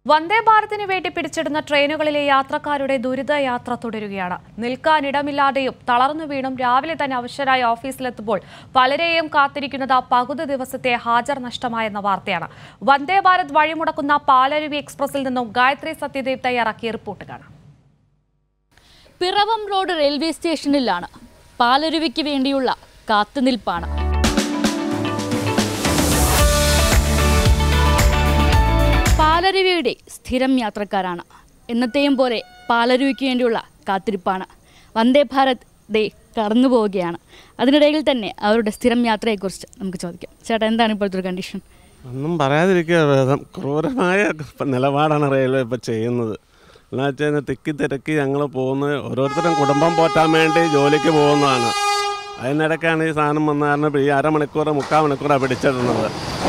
വന്ദേ ഭാരതിന് വേണ്ടി പിടിച്ചിടുന്ന ട്രെയിനുകളിലെ യാത്രക്കാരുടെ ദുരിതയാത്ര തുടരുകയാണ് നിൽക്കാനിടമില്ലാതെയും തളർന്നു വീണും രാവിലെ തന്നെ അവശരായി ഓഫീസിലെത്തുമ്പോൾ പലരെയും കാത്തിരിക്കുന്നത് പകുതി ദിവസത്തെ ഹാജർ നഷ്ടമായെന്ന വാർത്തയാണ് വന്ദേ ഭാരത് വഴിമുടക്കുന്ന പാലരുവി എക്സ്പ്രസിൽ നിന്നും ഗായത്രി സത്യദേവ് തയ്യാറാക്കിയ റിപ്പോർട്ട് കാണാം പിറവം റോഡ് റെയിൽവേ സ്റ്റേഷനിലാണ് പാലരുവിക്ക് വേണ്ടിയുള്ള കാത്തുനിൽപ്പാണ് പാലരുവിയുടെ സ്ഥിരം യാത്രക്കാരാണ് എന്നത്തെയും പോലെ പാലരുവിക്ക് വേണ്ടിയുള്ള കാത്തിരിപ്പാണ് വന്ദേ ഭാരത് ഡേ കടന്നു പോവുകയാണ് അതിനിടയിൽ തന്നെ അവരുടെ സ്ഥിരം യാത്രയെക്കുറിച്ച് നമുക്ക് ചോദിക്കാം ചേട്ടാ എന്താണ് ഇപ്പോഴത്തെ ഒരു കണ്ടീഷൻ ഒന്നും പറയാതിരിക്കുക ഭേദം ക്രൂരമായ നിലപാടാണ് റെയിൽവേ ഇപ്പോൾ ചെയ്യുന്നത് എന്ന് വെച്ച് കഴിഞ്ഞാൽ തിക്കി തിരക്കി ഞങ്ങൾ പോകുന്നത് ഓരോരുത്തരും കുടുംബം പോറ്റാൻ വേണ്ടി ജോലിക്ക് പോകുന്നതാണ് അതിനിടയ്ക്കാണ് ഈ സാധനം വന്ന കാരണം ഈ അരമണിക്കൂർ മുക്കാൽ മണിക്കൂറാണ് പിടിച്ചിടുന്നത്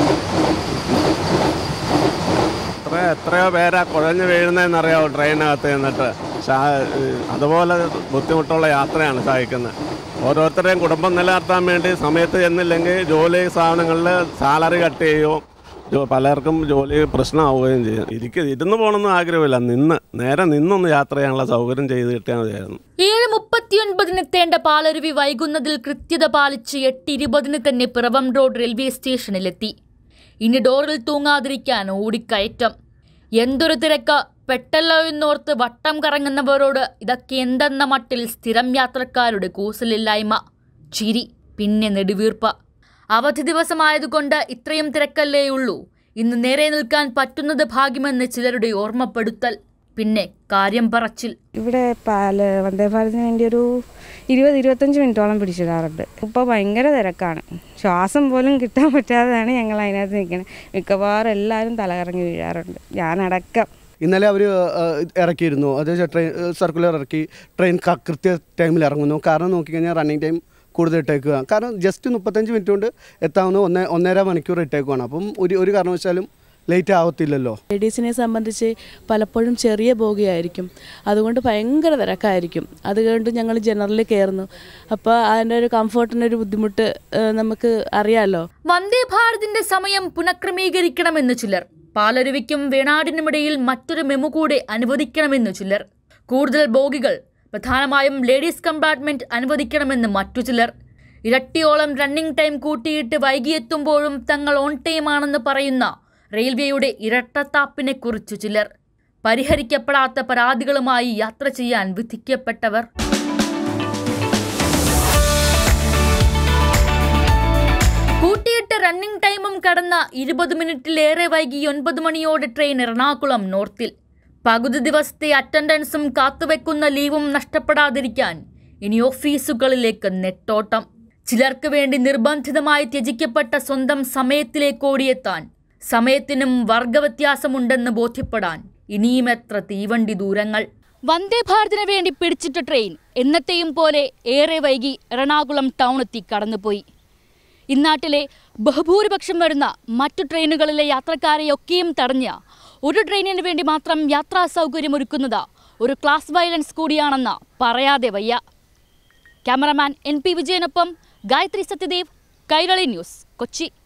എത്ര എത്രയോ പേരാ കുഴഞ്ഞു വീഴുന്നതെന്നറിയാമോ ട്രെയിനകത്ത് നിന്നിട്ട് ശാ അതുപോലെ ബുദ്ധിമുട്ടുള്ള യാത്രയാണ് സഹായിക്കുന്നത് ഓരോരുത്തരുടെയും കുടുംബം നിലനിർത്താൻ വേണ്ടി സമയത്ത് ചെന്നില്ലെങ്കിൽ ജോലി സ്ഥാപനങ്ങളിൽ സാലറി കട്ട് ചെയ്യുകയും ജോ- പലർക്കും ജോലി പ്രശ്നമാവുകയും ചെയ്യും ഇരിക്ക ഇരുന്ന് പോകണമെന്ന് ആഗ്രഹമില്ല നിന്ന് നേരെ നിന്നൊന്ന് യാത്ര ചെയ്യാനുള്ള സൗകര്യം ചെയ്ത് കിട്ടിയാൽ മതിയായിരുന്നു ഏഴ് മുപ്പത്തിയൊൻപതിന് എത്തേണ്ട പാലരുവി വൈകുന്നതിൽ കൃത്യത പാലിച്ച് എട്ട് ഇരുപതിന് തന്നെ പിറവം റോഡ് റെയിൽവേ സ്റ്റേഷനിലെത്തി ഇനി ഡോറിൽ തൂങ്ങാതിരിക്കാൻ ഓടിക്കയറ്റം എന്തൊരു തിരക്ക് പെട്ടല്ലോ എന്നോർത്ത് വട്ടം കറങ്ങുന്നവരോട് ഇതൊക്കെ എന്തെന്ന മട്ടിൽ സ്ഥിരം യാത്രക്കാരുടെ കൂസലില്ലായ്മ ചിരി പിന്നെ നെടുവീർപ്പ് അവധി ദിവസമായതുകൊണ്ട് ഇത്രയും തിരക്കല്ലേയുള്ളൂ ഇന്ന് നേരെ നിൽക്കാൻ പറ്റുന്നത് ഭാഗ്യമെന്ന് ചിലരുടെ ഓർമ്മപ്പെടുത്തൽ പിന്നെ കാര്യം പറച്ചിൽ ഇവിടെ പാല വന്ദേ ഭാരതിന് വേണ്ടി ഒരു ഇരുപത് ഇരുപത്തഞ്ച് മിനിറ്റോളം പിടിച്ചിടാറുണ്ട് ഇപ്പോൾ ഭയങ്കര തിരക്കാണ് ശ്വാസം പോലും കിട്ടാൻ പറ്റാതെയാണ് ഞങ്ങൾ അതിനകത്ത് നിൽക്കുന്നത് മിക്കവാറും എല്ലാവരും തലകറങ്ങി വീഴാറുണ്ട് ഞാനടക്കം ഇന്നലെ അവർ ഇറക്കിയിരുന്നു അത് ട്രെയിൻ സർക്കുലർ ഇറക്കി ട്രെയിൻ ക- കൃത്യ ടൈമിൽ ഇറങ്ങുന്നു കാരണം നോക്കിക്കഴിഞ്ഞാൽ റണ്ണിങ് ടൈം കൂടുതൽ ഇട്ടേക്കുക കാരണം ജസ്റ്റ് മുപ്പത്തഞ്ച് മിനിറ്റ് കൊണ്ട് എത്താവുന്ന ഒന്നേ ഒന്നര മണിക്കൂർ ഇട്ടേക്കുവാണ് അപ്പം ഒരു ഒരു കാരണവശാലും ലേറ്റ് ആവത്തില്ലല്ലോ ലേഡീസിനെ സംബന്ധിച്ച് പലപ്പോഴും ചെറിയ ബോഗിയായിരിക്കും അതുകൊണ്ട് ഭയങ്കര തിരക്കായിരിക്കും അതുകൊണ്ട് ഞങ്ങൾ ജനറലിൽ കയറുന്നു അപ്പോൾ അതിൻ്റെ ഒരു കംഫർട്ടിനൊരു ബുദ്ധിമുട്ട് ഏഹ്, നമുക്ക് അറിയാമല്ലോ വന്ദേ ഭാരതിന്റെ സമയം പുനഃക്രമീകരിക്കണമെന്ന് ചിലർ പാലരുവിക്കും വേണാടിനുമിടയിൽ മറ്റൊരു മെമു കൂടെ അനുവദിക്കണമെന്ന് ചിലർ കൂടുതൽ ബോഗികൾ പ്രധാനമായും ലേഡീസ് കമ്പാർട്ട്മെന്റ് അനുവദിക്കണമെന്ന് മറ്റു ചിലർ ഇരട്ടിയോളം റണ്ണിംഗ് ടൈം കൂട്ടിയിട്ട് വൈകിയെത്തുമ്പോഴും തങ്ങൾ ഓൺ ടൈം ആണെന്ന് പറയുന്ന റെയിൽവേയുടെ ഇരട്ടത്താപ്പിനെ കുറിച്ചു ചിലർ പരിഹരിക്കപ്പെടാത്ത പരാതികളുമായി യാത്ര ചെയ്യാൻ വിധിക്കപ്പെട്ടവർ കൂട്ടിയിട്ട റണ്ണിംഗ് ടൈമും കടന്ന ഇരുപത് മിനിറ്റിലേറെ വൈകി ഒൻപത് മണിയോടെ ട്രെയിൻ എറണാകുളം നോർത്തിൽ പകുതി ദിവസത്തെ അറ്റൻഡൻസും കാത്തുവെക്കുന്ന ലീവും നഷ്ടപ്പെടാതിരിക്കാൻ ഇനി ഓഫീസുകളിലേക്ക് നെട്ടോട്ടം ചിലർക്ക് വേണ്ടി നിർബന്ധിതമായി ത്യജിക്കപ്പെട്ട സ്വന്തം സമയത്തിലേക്ക് ഓടിയെത്താൻ സമയത്തിനും വർഗവ്യത്യാസമുണ്ടെന്ന് ബോധ്യപ്പെടാൻ ഇനിയും എത്ര തീവണ്ടി ദൂരങ്ങൾ വന്ദേ ഭാരതിന് വേണ്ടി പിടിച്ചിട്ട ട്രെയിൻ എന്നത്തെയും പോലെ ഏറെ വൈകി എറണാകുളം ടൗണെത്തി കടന്നുപോയി ഇന്നാട്ടിലെ ബഹുഭൂരിപക്ഷം വരുന്ന മറ്റു ട്രെയിനുകളിലെ യാത്രക്കാരെയൊക്കെയും തടഞ്ഞ ഒരു ട്രെയിനിന് വേണ്ടി മാത്രം യാത്രാ സൗകര്യമൊരുക്കുന്നത് ഒരു ക്ലാസ് വയലൻസ് കൂടിയാണെന്ന് പറയാതെ വയ്യ ക്യാമറമാൻ എൻ പി വിജയനൊപ്പം ഗായത്രി സത്യദേവ് കൈരളി ന്യൂസ് കൊച്ചി